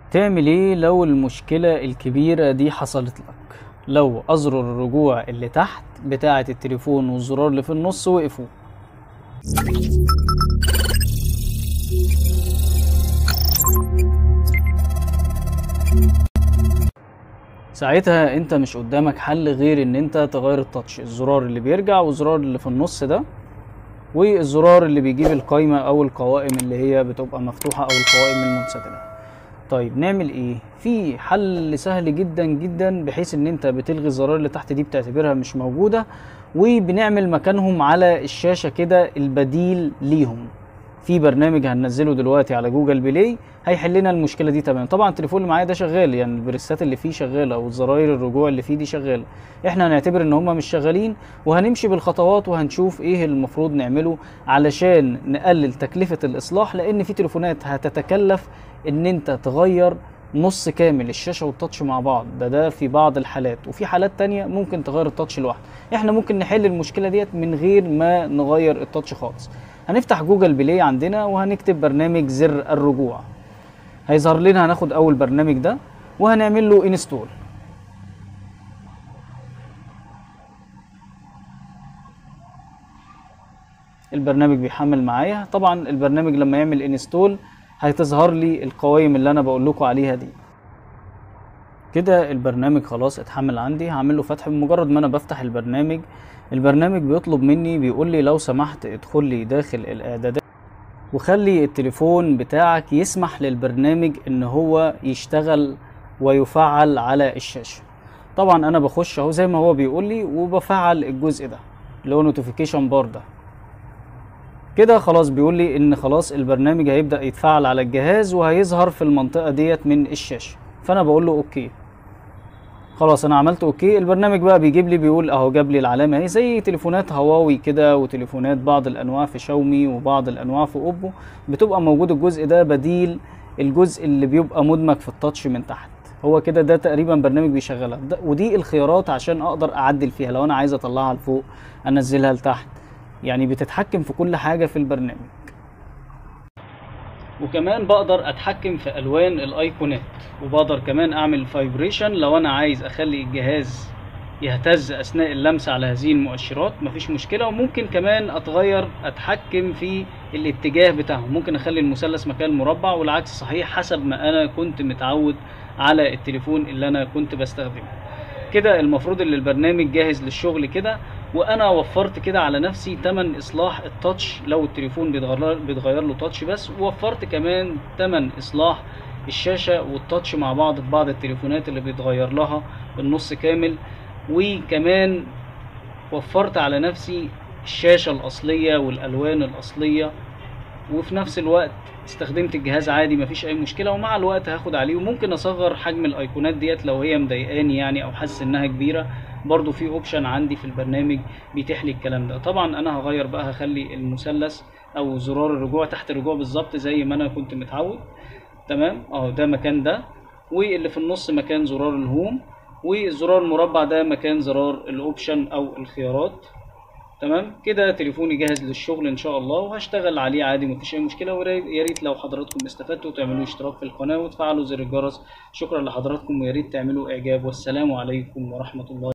تعمل ايه لو المشكلة الكبيرة دي حصلت لك لو أزرار الرجوع اللي تحت بتاعة التليفون والزرار اللي في النص وقفوا ساعتها انت مش قدامك حل غير ان انت تغير التاتش الزرار اللي بيرجع والزرار اللي في النص ده والزرار اللي بيجيب القايمة او القوائم اللي هي بتبقى مفتوحة او القوائم المنسدلة طيب نعمل ايه في حل سهل جدا جدا بحيث ان انت بتلغي الزرار اللي تحت دي بتعتبرها مش موجودة وبنعمل مكانهم على الشاشة كده البديل ليهم في برنامج هننزله دلوقتي على جوجل بلاي هيحل لنا المشكله دي تمام طبعا التليفون اللي معايا ده شغال يعني البريسات اللي فيه شغاله والزراير الرجوع اللي فيه دي شغاله احنا هنعتبر ان هما مش شغالين وهنمشي بالخطوات وهنشوف ايه المفروض نعمله علشان نقلل تكلفه الاصلاح لان في تليفونات هتتكلف ان انت تغير نص كامل الشاشه والتاتش مع بعض ده ده في بعض الحالات وفي حالات تانية ممكن تغير التاتش لوحده احنا ممكن نحل المشكله ديت من غير ما نغير التاتش خالص هنفتح جوجل بلاي عندنا وهنكتب برنامج زر الرجوع هيظهر لنا هناخد اول برنامج ده وهنعمل له انستول البرنامج بيحمل معايا طبعا البرنامج لما يعمل انستول هتظهر لي القوائم اللي انا بقول لكم عليها دي كده البرنامج خلاص اتحمل عندي هعمل له فتح بمجرد ما انا بفتح البرنامج البرنامج بيطلب مني بيقول لي لو سمحت ادخل لي داخل الاعدادات وخلي التليفون بتاعك يسمح للبرنامج ان هو يشتغل ويفعل على الشاشة طبعا انا بخش اهو زي ما هو بيقول لي وبفعل الجزء ده اللي هو نوتيفيكيشن بار ده كده خلاص بيقول لي ان خلاص البرنامج هيبدأ يتفعل على الجهاز وهيظهر في المنطقة ديت من الشاشة فانا بقول له اوكي خلاص انا عملت اوكي البرنامج بقى بيجيب لي بيقول اهو جاب لي العلامه اهي زي تليفونات هواوي كده وتليفونات بعض الانواع في شاومي وبعض الانواع في اوبو بتبقى موجود الجزء ده بديل الجزء اللي بيبقى مدمج في التاتش من تحت هو كده ده تقريبا برنامج بيشغلها ده ودي الخيارات عشان اقدر اعدل فيها لو انا عايز اطلعها لفوق انزلها لتحت يعني بتتحكم في كل حاجه في البرنامج وكمان بقدر اتحكم في الوان الايقونات وبقدر كمان اعمل فايبريشن لو انا عايز اخلي الجهاز يهتز اثناء اللمس على هذه المؤشرات مفيش مشكله وممكن كمان اتغير اتحكم في الاتجاه بتاعه ممكن اخلي المثلث مكان مربع والعكس صحيح حسب ما انا كنت متعود على التليفون اللي انا كنت بستخدمه كده المفروض ان البرنامج جاهز للشغل كده وانا وفرت كده على نفسي تمن اصلاح التاتش لو التليفون بيتغير بيتغير له تاتش بس ووفرت كمان تمن اصلاح الشاشه والتاتش مع بعض في بعض التليفونات اللي بيتغير لها النص كامل وكمان وفرت على نفسي الشاشه الاصليه والالوان الاصليه وفي نفس الوقت استخدمت الجهاز عادي مفيش اي مشكله ومع الوقت هاخد عليه وممكن اصغر حجم الايقونات ديت لو هي مضايقاني يعني او حاسس انها كبيره برضو في اوبشن عندي في البرنامج بيتيح لي الكلام ده طبعا انا هغير بقى هخلي المثلث او زرار الرجوع تحت الرجوع بالظبط زي ما انا كنت متعود تمام اهو ده مكان ده واللي في النص مكان زرار الهوم والزرار المربع ده مكان زرار الاوبشن او الخيارات تمام كده تليفوني جاهز للشغل ان شاء الله وهشتغل عليه عادي مفيش اي مشكله ويا ريت لو حضراتكم استفدتوا تعملوا اشتراك في القناه وتفعلوا زر الجرس شكرا لحضراتكم ويا ريت تعملوا اعجاب والسلام عليكم ورحمه الله